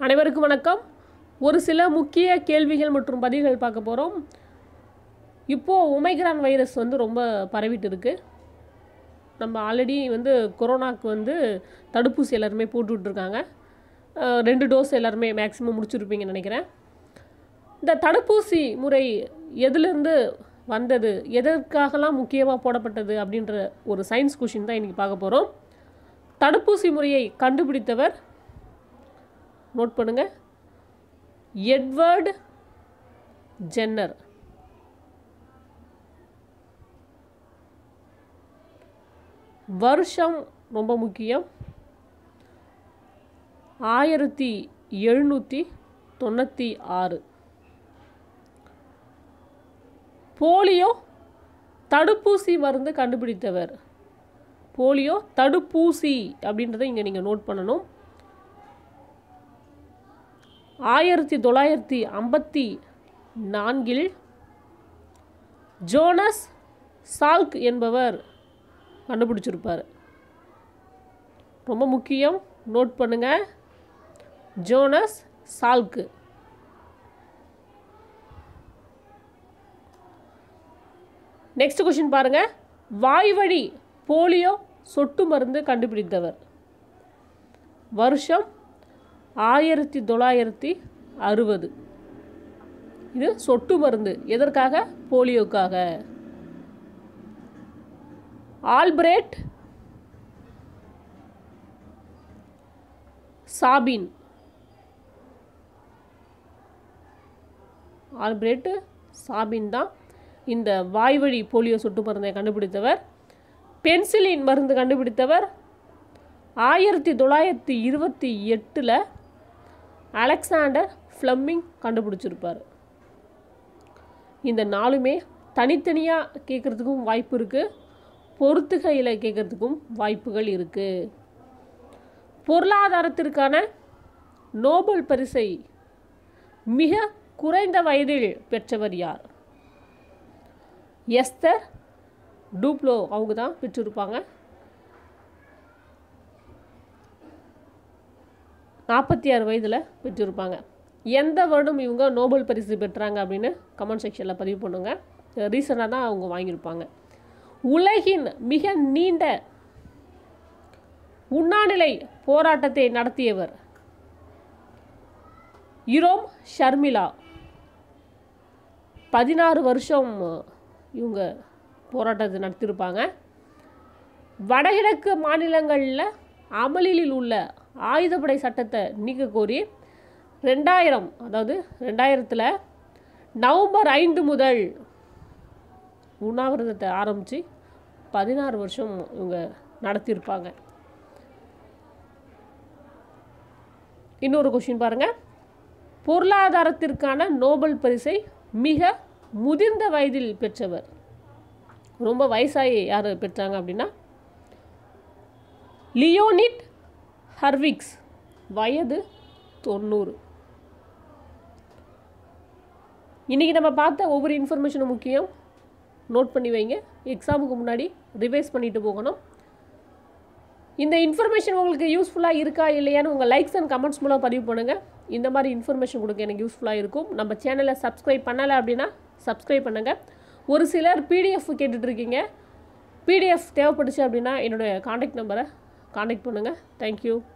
அனைவருக்கும் வணக்கம் ஒரு சில முக்கிய கேள்விகள் மற்றும் பதில்கள் பார்க்க போகிறோம் இப்போது ஒமைக்ரான் வைரஸ் வந்து ரொம்ப பரவிட்டு இருக்கு நம்ம ஆல்ரெடி வந்து கொரோனாக்கு வந்து தடுப்பூசி எல்லாருமே போட்டுட்ருக்காங்க ரெண்டு டோஸ் எல்லாருமே மேக்ஸிமம் முடிச்சிருப்பீங்கன்னு நினைக்கிறேன் இந்த தடுப்பூசி முறை எதுலேருந்து வந்தது எதற்காகலாம் முக்கியமாக போடப்பட்டது அப்படின்ற ஒரு சயின்ஸ் கொஷின் தான் இன்றைக்கி பார்க்க போகிறோம் தடுப்பூசி முறையை கண்டுபிடித்தவர் நோட் பண்ணுங்க எட்வர்டு ஜென்னர் வருஷம் ரொம்ப முக்கியம் ஆயிரத்தி எழுநூற்றி தொண்ணூற்றி ஆறு போலியோ தடுப்பூசி மருந்து கண்டுபிடித்தவர் போலியோ தடுப்பூசி அப்படின்றத இங்கே நீங்கள் நோட் பண்ணணும் ஆயிரத்தி தொள்ளாயிரத்தி ஐம்பத்தி நான்கில் ஜோனஸ் சால்க் என்பவர் கண்டுபிடிச்சிருப்பார் ரொம்ப முக்கியம் நோட் பண்ணுங்க ஜோனஸ் சால்க்கு நெக்ஸ்ட் கொஷின் பாருங்க வாய்வழி போலியோ சொட்டு மருந்து கண்டுபிடித்தவர் வருஷம் ஆயிரத்தி தொள்ளாயிரத்தி அறுபது இது சொட்டு மருந்து எதற்காக போலியோக்காக ஆல்பிரேட் சாபின் ஆல்பிரேட் சாபின் தான் இந்த வாய்வழி போலியோ சொட்டு மருந்தை கண்டுபிடித்தவர் பென்சிலின் மருந்து கண்டுபிடித்தவர் ஆயிரத்தி தொள்ளாயிரத்தி இருபத்தி எட்டில் அலெக்சாண்டர் ஃப்ளம்மிங் கண்டுபிடிச்சிருப்பார் இந்த நாலுமே தனித்தனியாக கேட்குறதுக்கும் வாய்ப்பு இருக்குது பொறுத்துகையில் கேட்குறதுக்கும் வாய்ப்புகள் இருக்குது பொருளாதாரத்திற்கான நோபல் பரிசை மிக குறைந்த வயதில் பெற்றவர் யார் எஸ்தர் டூப்ளோ அவங்க தான் பெற்றிருப்பாங்க நாற்பத்தி ஆறு வயதில் பெற்றிருப்பாங்க எந்த வருடம் இவங்க நோபல் பரிசு பெற்றாங்க அப்படின்னு கமெண்ட் செக்ஷனில் பதிவு பண்ணுங்க ரீசெண்டாக தான் அவங்க வாங்கியிருப்பாங்க உலகின் மிக நீண்ட உண்ணாநிலை போராட்டத்தை நடத்தியவர் யுரோம் ஷர்மிளா பதினாறு வருஷம் இவங்க போராட்டத்தை நடத்தியிருப்பாங்க வடகிழக்கு மாநிலங்களில் அமலில் உள்ள ஆயுதப்படை சட்டத்தை நீக்க கோரி ரெண்டாயிரம் அதாவது ரெண்டாயிரத்தில் நவம்பர் ஐந்து முதல் உண்ணாவிரதத்தை ஆரம்பித்து பதினாறு வருஷம் இவங்க நடத்தியிருப்பாங்க இன்னொரு கொஷின் பாருங்கள் பொருளாதாரத்திற்கான நோபல் பரிசை மிக முதிர்ந்த வயதில் பெற்றவர் ரொம்ப வயசாகி யார் பெற்றாங்க அப்படின்னா லியோனிட் ஹர்விக்ஸ் வயது தொண்ணூறு இன்றைக்கி நம்ம பார்த்த ஒவ்வொரு இன்ஃபர்மேஷனும் முக்கியம் நோட் பண்ணி வைங்க எக்ஸாமுக்கு முன்னாடி ரிவைஸ் பண்ணிட்டு போகணும் இந்த இன்ஃபர்மேஷன் உங்களுக்கு யூஸ்ஃபுல்லாக இருக்கா இல்லையான்னு உங்கள் லைக்ஸ் அண்ட் கமெண்ட்ஸ் மூலம் பதிவு பண்ணுங்கள் இந்த மாதிரி இன்ஃபர்மேஷன் கொடுக்க எனக்கு யூஸ்ஃபுல்லாக இருக்கும் நம்ம சேனலை சப்ஸ்கிரைப் பண்ணலை அப்படின்னா சப்ஸ்கிரைப் பண்ணுங்கள் ஒரு சிலர் பிடிஎஃப் கேட்டுட்ருக்கீங்க பிடிஎஃப் தேவைப்பட்டுச்சு அப்படின்னா என்னோடய காண்டாக்ட் நம்பரை காண்டாக்ட் பண்ணுங்கள் தேங்க்யூ